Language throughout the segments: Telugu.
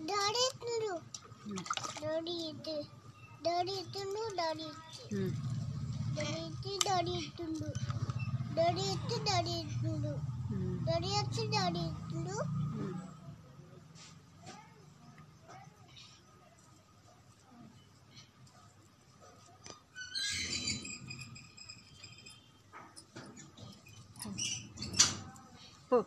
డాడీ ఇస్తుండు డాడీ ఇటు డాడీ ఇస్తుండు డాడీ ఇచ్చి ఉమ్. డాడీ ఇచ్చి డాడీ ఇస్తుండు డాడీ ఇచ్చి డాడీ ఇస్తుండు ఉమ్. డాడీ వచ్చి డాడీ ఇస్తుండు ఉమ్. పో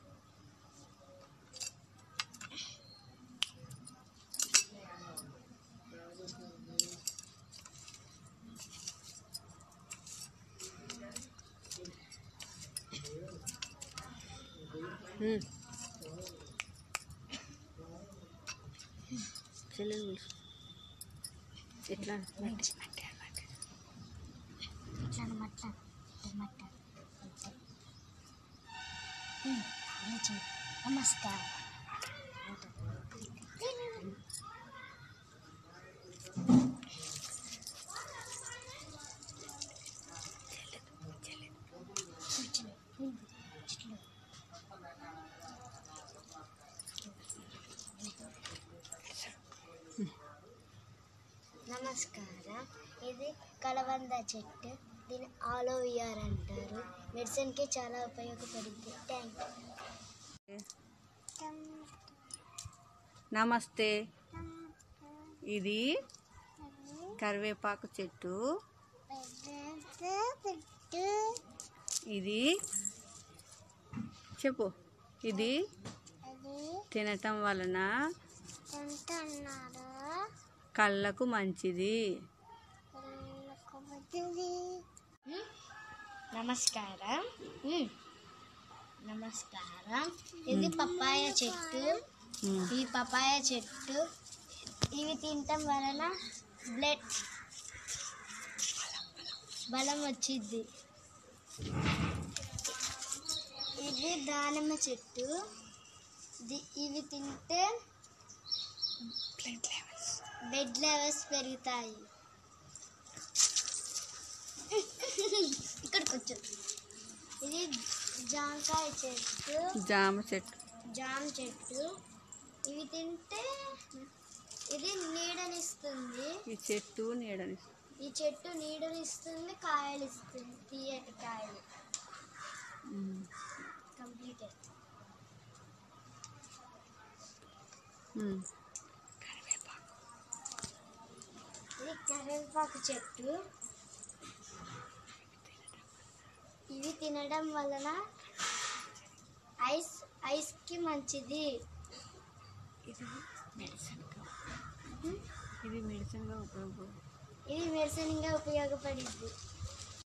ఉమ్. చెల్లెలు పిలుచు. ఎట్లా ఇట్లా మట్ట మట్ట నమస్కారం నమస్కారం ఇది కలబంద చెట్టు దీన్ని ఆలోవియర్ అంటారు మెడిసిన్కి చాలా ఉపయోగపడుద్ది థ్యాంక్ నమస్తే ఇది కరివేపాకు చెట్టు పెట్టు ఇది చెప్పు ఇది అది తినటం వలన ఎంత అన్నారు కళ్ళకు మంచిది నమస్కారం ఉమ్. నమస్కారం ఇది పప్పాయ చెట్టు ఉమ్. ఈ పపాయ చెట్టు ఇవి తినటం వలన బ్లడ్ బలం వచ్చింది ఇది దానిమ్మ చెట్టు ది- ఇవి తింటే బ్లడ్ లెవెల్స్ పెరుగుతాయి ఇక్కడికి వచ్చు ఇది జాంకాయ చెట్టు జామ చెట్టు జామ చెట్టు ఇవి తింటే ఇది నీడనిస్తుంది ఈ చెట్టు నీడని ఈ చెట్టు నీడనిస్తుంది కాయలు ఇస్తుంది తీయటి కాయలు ఉమ్. కంప్లీటెడ్ ఉమ్. ఇది కరివేపాకు చెట్టు ఇవి తినడం వలన ఐస్ ఐస్కి మంచిది ఇది మెడిసిన్గా ఇది మెడిసిన్గా ఉపయోగపడు ఇది మెడిసిన్గా ఉపయోగపడిద్ది